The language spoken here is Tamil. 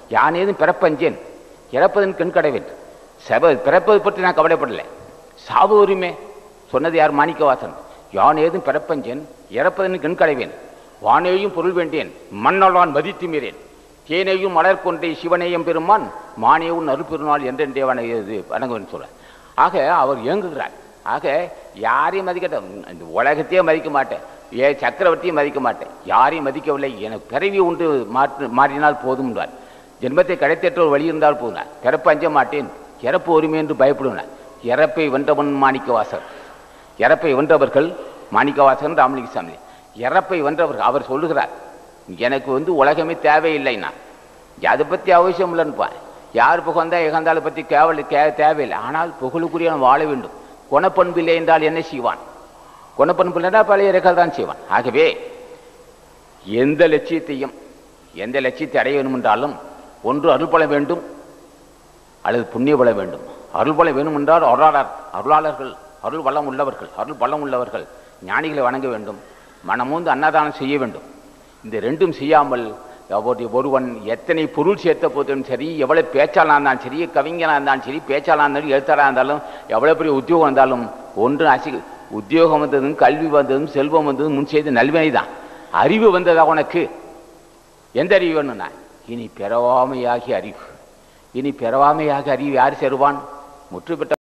யான் ஏதும் பிறப்பஞ்சேன் இறப்பதன் கண் கடவேன் செவ பிறப்பது பற்றி நான் கவலைப்படலை சாவு உரிமை சொன்னது யார் மாணிக்கவாசன் யான் ஏதும் பிறப்பஞ்சேன் இறப்பதன் கண் கடைவேன் வானேயும் பொருள் வேண்டேன் மன்னலான் மதித்து மீறேன் தேனையும் மலர் கொண்டே சிவனையும் பெருமான் மானேவும் நறுப்பெருநாள் என்றென்றே வண இது வணங்குவேன் சொல்ற ஆக அவர் இயங்குகிறார் ஆக யாரையும் மதிக்கட்டும் இந்த உலகத்தையே மதிக்க மாட்டேன் ஏ சக்கரவர்த்தியும் மதிக்க மாட்டேன் யாரையும் மதிக்கவில்லை எனக்கு பிறவி உண்டு மாற்று மாறினால் போதும் ஜென்மத்தை கிடைத்தேற்ற ஒரு வழி இருந்தால் போதும் பிறப்பு அஞ்ச மாட்டேன் இறப்பு உரிமை என்று பயப்படுவேன் இறப்பை வென்றவன் மாணிக்கவாசர் இறப்பை வென்றவர்கள் மாணிக்கவாசன் ராமலிங்க சாமி இறப்பை வென்றவர்கள் அவர் சொல்லுகிறார் எனக்கு வந்து உலகமே தேவையில்லைன்னா அதை பற்றி அவசியம் இல்லைன்னுப்பான் யார் புகழ்ந்தா எகந்தாலை பற்றி கேவல் கே தேவையில்லை ஆனால் புகழுக்குரியவன் வாழ வேண்டும் குணப்பண்பில்லை என்றால் என்ன செய்வான் குணப்பண்பில்லைன்னா பழைய இறக்கல் தான் செய்வான் ஆகவே எந்த லட்சியத்தையும் எந்த லட்சியத்தை அடைய வேண்டும் என்றாலும் ஒன்று அருள்பல வேண்டும் அல்லது புண்ணிய பலம் வேண்டும் அருள்பல வேணும் என்றால் அருளாளர் அருளாளர்கள் அருள் வளம் உள்ளவர்கள் அருள் பலம் உள்ளவர்கள் ஞானிகளை வணங்க வேண்டும் மனமூந்து அன்னதானம் செய்ய வேண்டும் இந்த ரெண்டும் செய்யாமல் ஒரு ஒருவன் எத்தனை பொருள் சேர்த்த போதும் சரி எவ்வளவு பேச்சாளா இருந்தாலும் சரி கவிஞனாக இருந்தாலும் சரி பேச்சாளா இருந்தாலும் எழுத்தாளா இருந்தாலும் எவ்வளவு பெரிய உத்தியோகம் இருந்தாலும் ஒன்று அசி உத்தியோகம் வந்ததும் கல்வி வந்ததும் செல்வம் வந்ததும் முன் செய்த நல்வினை தான் அறிவு வந்ததா உனக்கு எந்த அறிவு வேணும்னா இனி பிறவாமையாகி அறிவு இனி பிறவாமையாக அறிவு யார் சேருவான் முற்று பெற்ற